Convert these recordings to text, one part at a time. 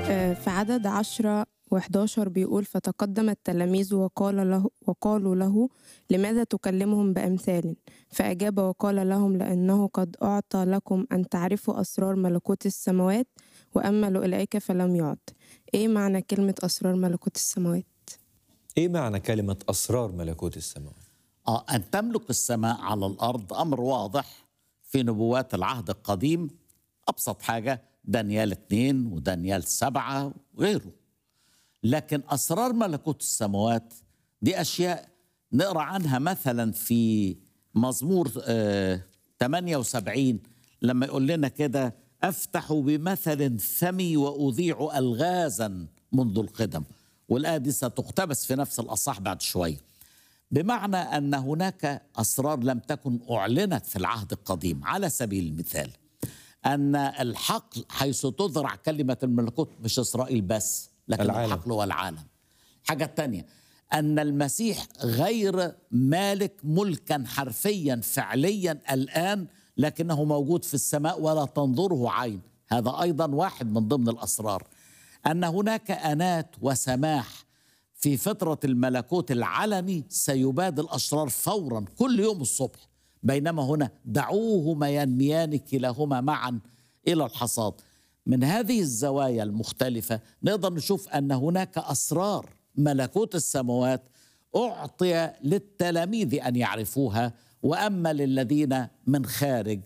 آه، في عدد عشرة و11 بيقول فتقدم التلاميذ وقال له وقالوا له لماذا تكلمهم بأمثال فأجاب وقال لهم لأنه قد أعطى لكم أن تعرفوا أسرار ملكوت السماوات وأما لأولئك فلم يعط إيه معنى كلمة أسرار ملكوت السماوات؟ ايه معنى كلمة اسرار ملكوت السماوات؟ آه أن تملك السماء على الأرض أمر واضح في نبوات العهد القديم أبسط حاجة دانيال اتنين ودانيال سبعة وغيره لكن أسرار ملكوت السماوات دي أشياء نقرأ عنها مثلا في مزمور آه 78 لما يقول لنا كده أفتح بمثل فمي وأذيع ألغازا منذ القدم والآية دي ستقتبس في نفس الأصح بعد شوية بمعنى ان هناك اسرار لم تكن اعلنت في العهد القديم على سبيل المثال ان الحقل حيث تزرع كلمه الملكوت مش اسرائيل بس لكن العالم. العالم. الحقل هو العالم حاجه تانية ان المسيح غير مالك ملكا حرفيا فعليا الان لكنه موجود في السماء ولا تنظره عين هذا ايضا واحد من ضمن الاسرار ان هناك انات وسماح في فترة الملكوت العلني سيباد الأشرار فورا كل يوم الصبح بينما هنا دعوهما ينميان كلاهما معا إلى الحصاد من هذه الزوايا المختلفة نقدر نشوف أن هناك أسرار ملكوت السماوات أعطي للتلاميذ أن يعرفوها وأما للذين من خارج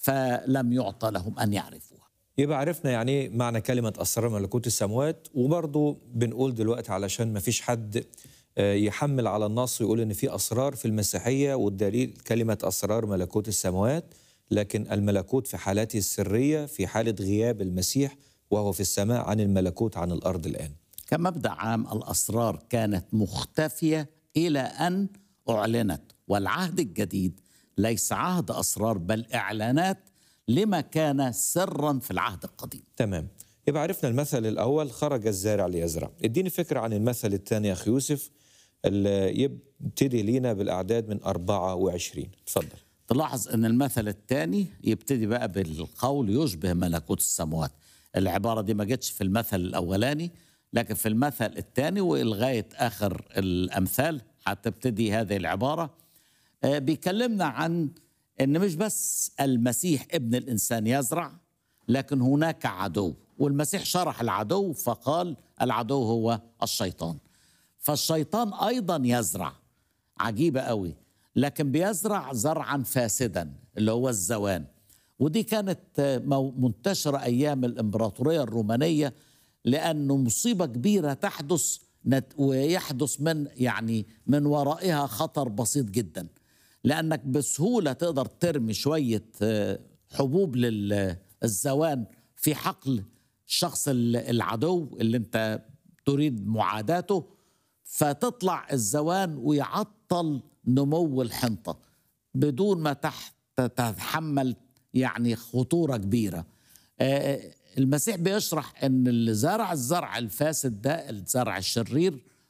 فلم يعطى لهم أن يعرفوها يبقى عرفنا يعني ايه معنى كلمة أسرار ملكوت السماوات وبرضه بنقول دلوقتي علشان ما فيش حد آه، يحمل على النص ويقول إن في أسرار في المسيحية والدليل كلمة أسرار ملكوت السماوات لكن الملكوت في حالاته السرية في حالة غياب المسيح وهو في السماء عن الملكوت عن الأرض الآن كمبدا عام الاسرار كانت مختفيه الى ان اعلنت والعهد الجديد ليس عهد اسرار بل اعلانات لما كان سرا في العهد القديم تمام يبقى عرفنا المثل الأول خرج الزارع ليزرع اديني فكرة عن المثل الثاني يا أخي يوسف اللي يبتدي لينا بالأعداد من 24 اتفضل تلاحظ ان المثل الثاني يبتدي بقى بالقول يشبه ملكوت السماوات العباره دي ما جتش في المثل الاولاني لكن في المثل الثاني ولغايه اخر الامثال هتبتدي هذه العباره آه، بيكلمنا عن ان مش بس المسيح ابن الانسان يزرع لكن هناك عدو والمسيح شرح العدو فقال العدو هو الشيطان فالشيطان ايضا يزرع عجيبه قوي لكن بيزرع زرعا فاسدا اللي هو الزوان ودي كانت آه، مو- منتشره ايام الامبراطوريه الرومانيه لانه مصيبه كبيره تحدث نت- ويحدث من يعني من ورائها خطر بسيط جدا لانك بسهوله تقدر ترمي شويه آه، حبوب للزوان في حقل الشخص ال- العدو اللي انت تريد معاداته فتطلع الزوان ويعطل نمو الحنطه بدون ما تحت تتحمل يعني خطوره كبيره آه، المسيح بيشرح ان اللي زرع الزرع الفاسد ده الزرع الشرير